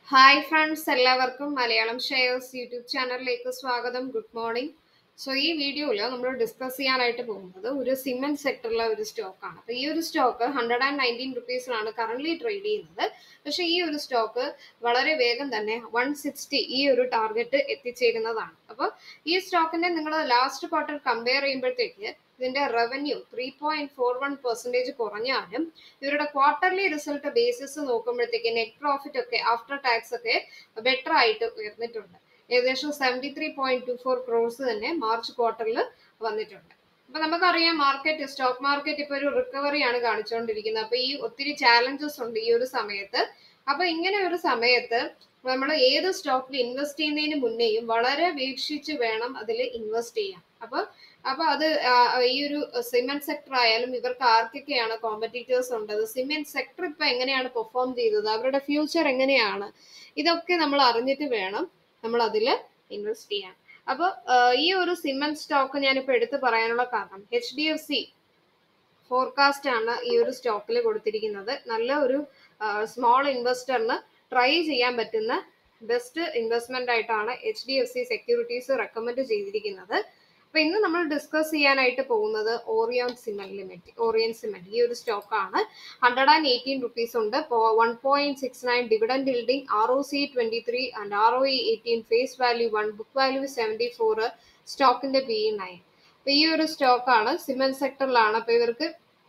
hi friends എല്ലാവർക്കും Malayalam shares YouTube ചാനലിലേക്ക് സ്വാഗതം ഗുഡ് മോർണിംഗ് സോ ഈ വീഡിയോയിൽ നമ്മൾ ഡിസ്കസ് ചെയ്യാനായിട്ട് പോകുന്നത് ഒരു സിമെന്റ് സെക്ടറിലെ ഒരു സ്റ്റോക്കാണ് അപ്പോൾ ഈ ഒരു സ്റ്റോക്ക് ഹൺഡ്രഡ് ആൻഡ് നയൻറ്റീൻ റുപ്പീസിലാണ് കറന്റ് ട്രേഡ് ചെയ്യുന്നത് പക്ഷേ ഈ ഒരു സ്റ്റോക്ക് വളരെ വേഗം തന്നെ വൺ സിക്സ്റ്റി ഈ ഒരു ടാർഗറ്റ് എത്തിച്ചേരുന്നതാണ് അപ്പോൾ ഈ സ്റ്റോക്കിന്റെ നിങ്ങൾ ലാസ്റ്റ് ക്വാർട്ടർ കമ്പയർ ചെയ്യുമ്പോഴത്തേക്ക് ഇതിന്റെ revenue three point four one percentage കുറഞ്ഞാലും ഇവരുടെ ക്വാർട്ടർലി റിസൾട്ട് ബേസിസ് നോക്കുമ്പോഴത്തേക്ക് നെറ്റ് പ്രോഫിറ്റ് ഒക്കെ ആഫ്റ്റർ ടാക്സ് ഒക്കെ ബെറ്റർ ആയിട്ട് ഉയർന്നിട്ടുണ്ട് ഏകദേശം seventy three point two four crores തന്നെ മാർച്ച് ക്വാർട്ടറിൽ വന്നിട്ടുണ്ട് അപ്പൊ നമുക്കറിയാം മാർക്കറ്റ് സ്റ്റോക്ക് മാർക്കറ്റ് ഇപ്പൊ ഒരു റിക്കവറിയാണ് കാണിച്ചുകൊണ്ടിരിക്കുന്നത് അപ്പൊ ഈ ഒത്തിരി ചാലഞ്ചസ് ഉണ്ട് ഈ ഒരു സമയത്ത് അപ്പൊ ഇങ്ങനെ ഒരു സമയത്ത് നമ്മൾ ഏത് സ്റ്റോക്കിൽ ഇൻവെസ്റ്റ് ചെയ്യുന്നതിന് മുന്നേയും വളരെ വീക്ഷിച്ച് വേണം അതിൽ ഇൻവെസ്റ്റ് ചെയ്യാൻ അപ്പൊ അപ്പൊ അത് ആ, ഈ ഒരു സിമെന്റ് സെക്ടർ ആയാലും ഇവർക്ക് ആർക്കൊക്കെയാണ് കോമ്പറ്റീറ്റേഴ്സ് ഉണ്ടത് സിമെന്റ് സെക്ടർ ഇപ്പൊ എങ്ങനെയാണ് പെർഫോം ചെയ്തത് അവരുടെ ഫ്യൂച്ചർ എങ്ങനെയാണ് ഇതൊക്കെ നമ്മൾ അറിഞ്ഞിട്ട് വേണം നമ്മൾ അതിൽ ഇൻവെസ്റ്റ് ചെയ്യാൻ അപ്പോൾ ഈ ഒരു സിമെന്റ് സ്റ്റോക്ക് ഞാനിപ്പോൾ എടുത്തു പറയാനുള്ള കാരണം H D F C forecast ആണ് ഈ ഒരു സ്റ്റോക്കിൽ കൊടുത്തിരിക്കുന്നത് നല്ല ഒരു സ്മോൾ ഇൻവെസ്റ്ററിന് ട്രൈ ചെയ്യാൻ പറ്റുന്ന ബെസ്റ്റ് ഇൻവെസ്റ്റ്മെന്റ് ആയിട്ടാണ് H D F C securities recommend ചെയ്തിരിക്കുന്നത് അപ്പൊ ഇന്ന് നമ്മൾ ഡിസ്കസ് ചെയ്യാനായിട്ട് പോകുന്നത് Orient cement limited Orient cement ഈ ഒരു സ്റ്റോക്കാണ് ഹൺഡ്രഡ് ആൻഡ് എയ്റ്റീൻ റുപ്പീസ് ഉണ്ട് one point six nine dividend building R O C twenty three and R O E eighteen face value one book value seventy four സ്റ്റോക്കിന്റെ P nine അപ്പൊ ഈ ഒരു സ്റ്റോക്കാണ് cement സെക്ടറിലാണ് അപ്പൊ ഇവർക്ക്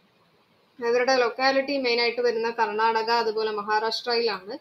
ഇവരുടെ ലൊക്കാലിറ്റി മെയിൻ ആയിട്ട് വരുന്ന കർണാടക അതുപോലെ മഹാരാഷ്ട്രയിലാണ്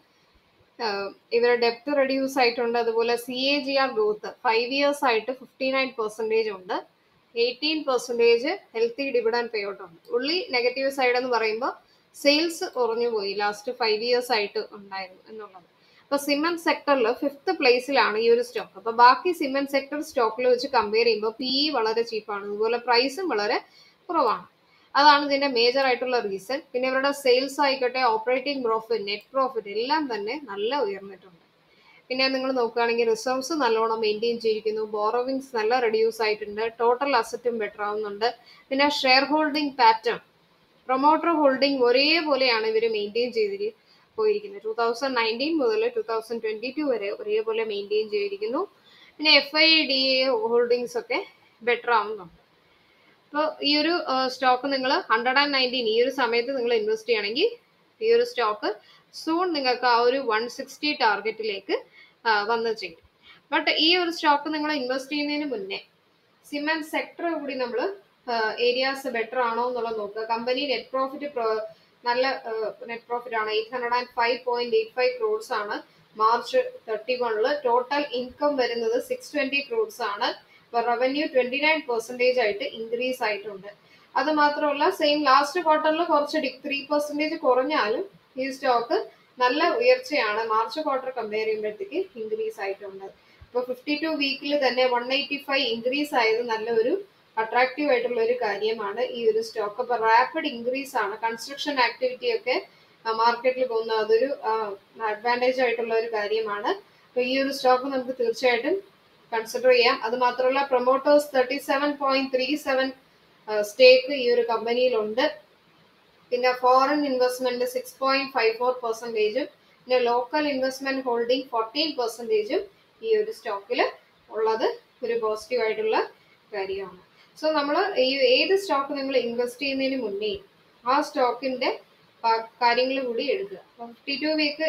ആഹ് ഇവരുടെ ഡെപ്ത് റെഡ്യൂസ് ആയിട്ടുണ്ട് അതുപോലെ C A G R growth five years ആയിട്ട് ഫിഫ്റ്റി നയൻ പെർസെൻറ്റേജ് ഉണ്ട് eighteen percentage healthy dividend pay out ഉണ്ട് ഉള്ളി നെഗറ്റീവ് സൈഡ് എന്ന് പറയുമ്പോൾ സെയിൽസ് കുറഞ്ഞു പോയി ലാസ്റ്റ് ഫൈവ് ഇയേഴ്സ് ആയിട്ട് ഉണ്ടായിരുന്നു എന്നുള്ളത് അപ്പൊ സിമെന്റ് സെക്ടറിൽ ഫിഫ്ത്ത് പ്ലേസിലാണ് ഈ ഒരു സ്റ്റോക്ക് അപ്പൊ ബാക്കി സിമെന്റ് സെക്ടർ സ്റ്റോക്കിൽ വെച്ച് കമ്പയർ ചെയ്യുമ്പോൾ പി വളരെ ചീപ്പാണ് അതുപോലെ പ്രൈസും വളരെ കുറവാണ് അതാണ് ഇതിന്റെ മേജർ ആയിട്ടുള്ള റീസൺ പിന്നെ ഇവരുടെ സെയിൽസ് ആയിക്കോട്ടെ ഓപ്പറേറ്റിംഗ് പ്രോഫിറ്റ് നെറ്റ് പ്രോഫിറ്റ് എല്ലാം തന്നെ നല്ല ഉയർന്നിട്ടുണ്ട് പിന്നെ നിങ്ങൾ നോക്കുകയാണെങ്കിൽ റിസർവ്സ് നല്ലോണം മെയിൻറ്റെയിൻ ചെയ്തിരിക്കുന്നു ബോറോവിങ്സ് നല്ല റെഡ്യൂസ് ആയിട്ടുണ്ട് ടോട്ടൽ അസറ്റും ബെറ്റർ ആവുന്നുണ്ട് പിന്നെ share holding pattern promoter holding ഒരേപോലെയാണ് ഇവർ മെയിൻറ്റെയിൻ ചെയ്തിരി പോയിരിക്കുന്നത് ടൂ തൗസൻഡ് നയൻറ്റീൻ മുതൽ ടൂ തൗസൻഡ് ട്വന്റി ടു വരെ ഒരേപോലെ മെയിൻറ്റെയിൻ ചെയ്തിരിക്കുന്നു പിന്നെ F I D A holdings ഒക്കെ ബെറ്റർ ആവുന്നുണ്ട് അപ്പോൾ ഈ ഒരു സ്റ്റോക്ക് നിങ്ങൾ ഹൺഡ്രഡ് ആൻഡ് നയൻറ്റീൻ ഈ ഒരു സമയത്ത് നിങ്ങൾ ഇൻവെസ്റ്റ് ചെയ്യണമെങ്കിൽ ഈ ഒരു സ്റ്റോക്ക് സൂൺ നിങ്ങൾക്ക് ആ ഒരു വൺ സിക്സ്റ്റി ടാർഗറ്റിലേക്ക് വന്നു ചെയ്യും ബട്ട് ഈ ഒരു സ്റ്റോക്ക് നിങ്ങൾ ഇൻവെസ്റ്റ് ചെയ്യുന്നതിന് മുന്നേ സിമെന്റ് സെക്ടർ കൂടി നമ്മൾ ഏരിയാസ് ബെറ്റർ ആണോ എന്നുള്ളത് നോക്കുക കമ്പനി നെറ്റ് പ്രോഫിറ്റ് നല്ല നെറ്റ് പ്രോഫിറ്റ് ആണ് eight hundred and five point eight five crores ആണ് മാർച്ച് തേർട്ടി വണ്ണില് ടോട്ടൽ ഇൻകം വരുന്നത് സിക്സ് ട്വന്റി ക്രോഡ്സ് ആണ് റവന്യൂ ട്വന്റി നയൻ പെർസെന്റേജ് ആയിട്ട് ഇൻക്രീസ് ആയിട്ടുണ്ട് അത് മാത്രമല്ല സെയിം ലാസ്റ്റ് ക്വാർട്ടറിൽ കുറച്ച് ത്രീ പെർസെന്റേജ് കുറഞ്ഞാലും ഈ സ്റ്റോക്ക് നല്ല ഉയർച്ചയാണ് മാർച്ച് ക്വാർട്ടർ കമ്പയർ ചെയ്യുമ്പോഴത്തേക്ക് ഇൻക്രീസ് ആയിട്ടുണ്ട് ഇപ്പോൾ ഫിഫ്റ്റി ടു വീക്കിൽ തന്നെ വൺ എയ്റ്റി ഫൈവ് ഇൻക്രീസ് ആയത് നല്ലൊരു അട്രാക്റ്റീവ് ആയിട്ടുള്ള ഒരു കാര്യമാണ് ഈ ഒരു സ്റ്റോക്ക് അപ്പോൾ റാപ്പിഡ് ഇൻക്രീസ് ആണ് കൺസ്ട്രക്ഷൻ ആക്ടിവിറ്റി ഒക്കെ മാർക്കറ്റിൽ പോകുന്ന അതൊരു അഡ്വാൻറ്റേജ് ആയിട്ടുള്ള ഒരു കാര്യമാണ് അപ്പോൾ ഈ ഒരു സ്റ്റോക്ക് നമുക്ക് തീർച്ചയായിട്ടും കൺസിഡർ ചെയ്യാം അത് മാത്രമല്ല promoters thirty seven point three seven stake ഈ ഒരു കമ്പനിയിലുണ്ട് പിന്നെ foreign investment six point five four പെർസെൻറ്റേജും പിന്നെ ലോക്കൽ ഇൻവെസ്റ്റ്മെന്റ് ഹോൾഡിംഗ് ഫോർട്ടീൻ പെർസെൻറ്റേജും ഈ ഒരു സ്റ്റോക്കിൽ ഉള്ളത് ഒരു പോസിറ്റീവ് ആയിട്ടുള്ള കാര്യമാണ് സോ നമ്മൾ ഈ ഏത് സ്റ്റോക്ക് നിങ്ങൾ ഇൻവെസ്റ്റ് ചെയ്യുന്നതിന് മുന്നേ ആ സ്റ്റോക്കിന്റെ കാര്യങ്ങൾ കൂടി എടുക്കുക ഫിഫ്റ്റി ടു വീക്ക്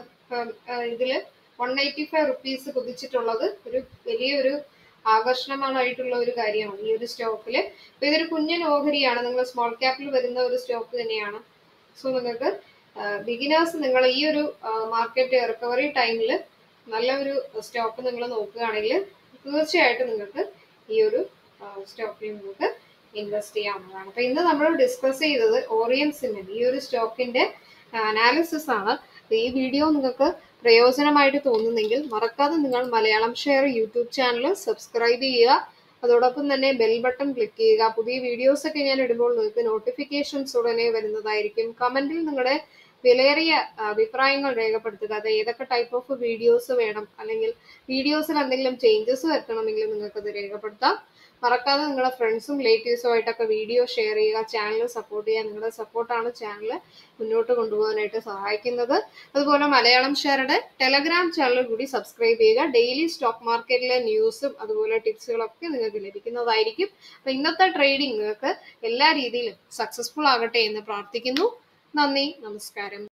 ഇതിൽ വൺ എയ്റ്റി ഫൈവ് റുപ്പീസ് കുതിച്ചിട്ടുള്ളത് ഒരു വലിയൊരു ആകർഷണമായിട്ടുള്ള ഒരു കാര്യമാണ് ഈ ഒരു സ്റ്റോക്കിൽ അപ്പൊ ഇതൊരു കുഞ്ഞൻ ഓഹരിയാണ് നിങ്ങൾ സ്മോൾ ക്യാപ്പിൽ വരുന്ന ഒരു സ്റ്റോക്ക് തന്നെയാണ് സോ നിങ്ങൾക്ക് ബിഗിനേഴ്സ് നിങ്ങൾ ഈ ഒരു മാർക്കറ്റ് റിക്കവറി ടൈമിൽ നല്ല ഒരു സ്റ്റോക്ക് നിങ്ങൾ നോക്കുകയാണെങ്കിൽ തീർച്ചയായിട്ടും നിങ്ങൾക്ക് ഈ ഒരു സ്റ്റോക്കിൽ നിങ്ങൾക്ക് ഇൻവെസ്റ്റ് ചെയ്യാവുന്നതാണ് അപ്പൊ ഇന്ന് നമ്മൾ ഡിസ്കസ് ചെയ്തത് ഓറിയൻ സിമെന്റ് ഈ ഒരു സ്റ്റോക്കിന്റെ അനാലിസിസ് ആണ് അപ്പൊ ഈ വീഡിയോ നിങ്ങൾക്ക് പ്രയോജനമായിട്ട് തോന്നുന്നെങ്കിൽ മറക്കാതെ നിങ്ങൾ Malayalam share YouTube channel subscribe ചെയ്യുക അതോടൊപ്പം തന്നെ ബെൽ ബട്ടൺ ക്ലിക്ക് ചെയ്യുക പുതിയ വീഡിയോസ് ഒക്കെ ഞാൻ ഇടുമ്പോൾ നിങ്ങൾക്ക് നോട്ടിഫിക്കേഷൻസ് ഉടനെ വരുന്നതായിരിക്കും കമന്റിൽ നിങ്ങളുടെ വിലയേറിയ അഭിപ്രായങ്ങൾ രേഖപ്പെടുത്തുക അത് ഏതൊക്കെ ടൈപ്പ് ഓഫ് വീഡിയോസ് വേണം അല്ലെങ്കിൽ വീഡിയോസിൽ എന്തെങ്കിലും ചേഞ്ചസ് വരുത്തണമെങ്കിൽ നിങ്ങൾക്ക് അത് രേഖപ്പെടുത്താം മറക്കാതെ നിങ്ങളുടെ ഫ്രണ്ട്സും റിലേറ്റീവ്സും ആയിട്ടൊക്കെ വീഡിയോ ഷെയർ ചെയ്യുക ചാനൽ സപ്പോർട്ട് ചെയ്യുക നിങ്ങളുടെ സപ്പോർട്ടാണ് ചാനൽ മുന്നോട്ട് കൊണ്ടുപോകാനായിട്ട് സഹായിക്കുന്നത് അതുപോലെ മലയാളം ഷെയറുടെ ടെലഗ്രാം ചാനൽ കൂടി സബ്സ്ക്രൈബ് ചെയ്യുക ഡെയിലി സ്റ്റോക്ക് മാർക്കറ്റിലെ ന്യൂസും അതുപോലെ ടിപ്സുകളൊക്കെ നിങ്ങൾക്ക് ലഭിക്കുന്നതായിരിക്കും അപ്പൊ ഇന്നത്തെ ട്രേഡിംഗ് നിങ്ങൾക്ക് എല്ലാ രീതിയിലും സക്സസ്ഫുൾ ആകട്ടെ എന്ന് പ്രാർത്ഥിക്കുന്നു നന്ദി നമസ്കാരം